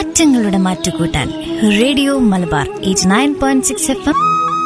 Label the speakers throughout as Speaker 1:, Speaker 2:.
Speaker 1: മാറ്റങ്ങളുടെ മാറ്റുകൂട്ടാൻ radio Malabar eight nine point six F M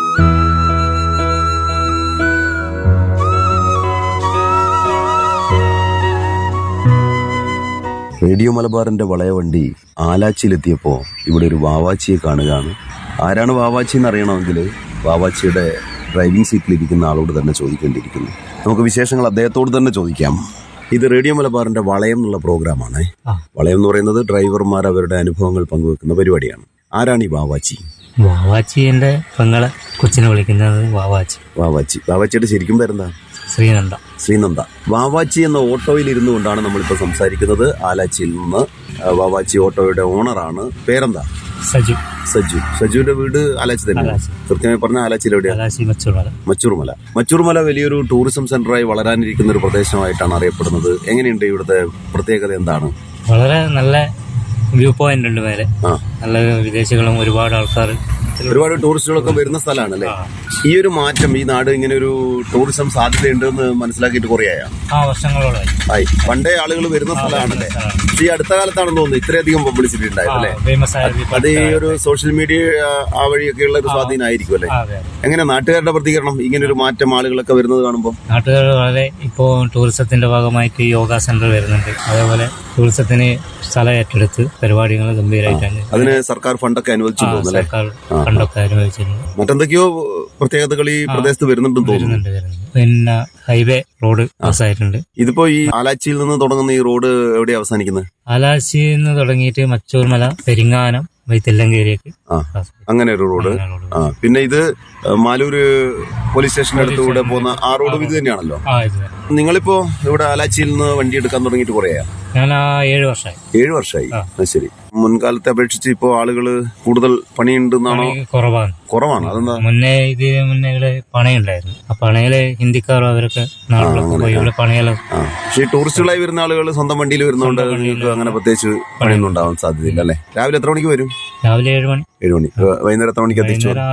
Speaker 2: radio മലബാറിന്റെ വളയവണ്ടി ആലാച്ചിയിലെത്തിയപ്പോ ഇവിടെ ഒരു വാവാച്ചിയെ കാണുകയാണ് ആരാണ് വാവാച്ചി എന്ന് അറിയണമെങ്കിൽ വാവാച്ചിയുടെ ഡ്രൈവിംഗ് സീറ്റിലിരിക്കുന്ന ആളോട് തന്നെ ചോദിക്കേണ്ടിയിരിക്കുന്നു നമുക്ക് വിശേഷങ്ങൾ അദ്ദേഹത്തോട് തന്നെ ചോദിക്കാം ഇത് റേഡിയോ മലബാറിന്റെ വളയം എന്നുള്ള പ്രോഗ്രാമാണ് വളയം എന്ന് പറയുന്നത് ഡ്രൈവർമാർ അവരുടെ അനുഭവങ്ങൾ പങ്കുവെക്കുന്ന പരിപാടിയാണ് ആരാണ് ഈ വാവാച്ചി
Speaker 3: വാവാച്ചി എൻ്റെ പെങ്ങളെ കൊച്ചിനെ വിളിക്കുന്നത് വാവാച്ചി
Speaker 2: വാവാച്ചി വാവാച്ചിയുടെ ശരിക്കും പേരെന്താ
Speaker 3: ശ്രീനന്ദ
Speaker 2: ശ്രീനന്ദ വാവാച്ചി എന്ന ഓട്ടോയിൽ ഇരുന്നു കൊണ്ടാണ് നമ്മളിപ്പോൾ സംസാരിക്കുന്നത് ആലാച്ചിയിൽ നിന്ന് ആ, വാവാച്ചി ഓട്ടോയുടെ ഓണറാണ് പേരെന്താ
Speaker 3: സജു
Speaker 2: സജു സജുവിന്റെ വീട് ആലാച്ചി തന്നെ
Speaker 3: ആലാച്ചി.
Speaker 2: കൃത്യമായി പറഞ്ഞ ആലാച്ചിയിൽ എവിടെയാണ്
Speaker 3: കലാശി മച്ചൂർമല
Speaker 2: മച്ചൂർമല മച്ചൂർമല വലിയൊരു ടൂറിസം സെന്ററായി വളരാനിരിക്കുന്ന ഒരു പ്രദേശമായിട്ടാണ് അറിയപ്പെടുന്നത് എങ്ങനെയുണ്ട് ഇവിടുത്തെ പ്രത്യേകത എന്താണ്
Speaker 3: വളരെ നല്ല വ്യൂ പോയിന്റ് ഉണ്ട് മേലെ
Speaker 2: ആ
Speaker 3: നല്ല വിദേശികളും ഒരുപാട് ആൾക്കാർ
Speaker 2: ഒരുപാട് ടൂറിസ്റ്റുകളൊക്കെ വരുന്ന സ്ഥലമാണ് അല്ലേ ഈ ഒരു മാറ്റം ഈ നാട് ഇങ്ങനെ ഒരു ടൂറിസം സാധ്യതയുണ്ടെന്ന് മനസ്സിലാക്കിയിട്ട് കുറേയായോ
Speaker 3: ആ വർഷങ്ങളോളായി
Speaker 2: ആയി പണ്ടേ ആളുകൾ വരുന്ന സ്ഥലമാണല്ലേ പക്ഷേ ഈ അടുത്ത കാലത്താണെന്ന് തോന്നുന്നു ഇത്രയധികം പബ്ലിസിറ്റി ഉണ്ടായത് അല്ലേ
Speaker 3: ഫേമസ് ആയ
Speaker 2: അത് ഈ ഒരു സോഷ്യൽ മീഡിയ ആ, ആ വഴിയൊക്കെയുള്ള ഒരു സ്വാധീനമായിരിക്കും അല്ലേ
Speaker 3: ആ, അതെ അതെ.
Speaker 2: എങ്ങനെ നാട്ടുകാരുടെ പ്രതികരണം ഇങ്ങനെ ഒരു മാറ്റം ആളുകളൊക്കെ വരുന്നത് കാണുമ്പോൾ
Speaker 3: നാട്ടുകാർ വളരെ ഇപ്പോൾ ടൂറിസത്തിന്റെ ഭാഗമായിട്ട് യോഗ സെന്റർ വരുന്നുണ്ട് അതേപോലെ ടൂറിസത്തിന് സ്ഥലം ഏറ്റെടുത്ത് പരിപാടികൾ ഗംഭീരമായിട്ടാണ്
Speaker 2: അതിന് സർക്കാർ ഫണ്ടൊക്കെ അനുവദിച്ചു
Speaker 3: ആ,
Speaker 2: തോന്നുന്നു അല്ലേ
Speaker 3: സർക്കാർ ഫണ്ടൊക്കെ അനുവദിച്ചിട്ടുണ്ട്
Speaker 2: മറ്റെന്തൊക്കെയോ പ്രത്യേകതകൾ ഈ പ്രദേശത്ത് വരുന്നുണ്ടെന്ന് തോന്നുന്നു
Speaker 3: വരുന്നുണ്ട് വരുന്നുണ്ട് പിന്നെ ഹൈവേ റോഡ് പാസ്സായിട്ടുണ്ട്
Speaker 2: ഇതിപ്പോ ഈ ആലാച്ചിയിൽ നിന്ന് തുടങ്ങുന്ന ഈ റോഡ് എവിടെ അവസാനിക്കുന്നത്
Speaker 3: ആലാശിയിൽ നിന്ന് തുടങ്ങിയിട്ട് മച്ചൂർമല പെരിങ്ങാനം വഴി തെല്ലങ്കേരിയേക്ക്
Speaker 2: ആ അങ്ങനെ ഒരു റോഡ്
Speaker 3: അങ്ങനെ റോഡ്.
Speaker 2: ആ പിന്നെ ഇത് മാലൂര് പോലീസ് സ്റ്റേഷന്റെ അടുത്തൂടെ പോകുന്ന ആ റോഡും ഇത് തന്നെയാണല്ലോ
Speaker 3: ആ ഇത് തന്നെ.
Speaker 2: നിങ്ങളിപ്പോ ഇവിടെ ആലാച്ചിയിൽ നിന്ന് വണ്ടി എടുക്കാൻ തുടങ്ങിയിട്ട് കുറയാ
Speaker 3: ഞാൻ ആ ഏഴ് വർഷമായി
Speaker 2: ഏഴു വർഷമായി
Speaker 3: ആ.
Speaker 2: അത് ശരി മുൻകാലത്തെ അപേക്ഷിച്ച് ഇപ്പോ ആളുകള് കൂടുതൽ പണിയുണ്ടെന്നാണോ
Speaker 3: പണി കുറവാണ്
Speaker 2: കുറവാണ് അതെന്താ
Speaker 3: മുന്നേ ഇത് മുന്നേ ഇവിടെ പണയുണ്ടായിരുന്നു ആ പണയില് ഹിന്ദിക്കാരും അവരൊക്കെ നാട്ടിലൊക്കെ പോയി ഇവിടെ പണയെല്ലാം
Speaker 2: ആ പക്ഷേ ഈ ടൂറിസ്റ്റുകളായി വരുന്ന ആളുകൾ സ്വന്തം വണ്ടിയിൽ വരുന്നതുകൊണ്ട് നിങ്ങൾക്ക് അങ്ങനെ പ്രത്യേകിച്ച് പണിയൊന്നും ഉണ്ടാവാൻ സാധ്യതയില്ല അല്ലേ രാവിലെ എത്ര മണിക്ക് വരും
Speaker 3: രാവിലെ ഏഴ് മണി
Speaker 2: ഏഴ് മണി വൈകുന്നേരം എത്ര മണിക്ക് എത്തിച്ചു
Speaker 3: വൈകുന്നേരം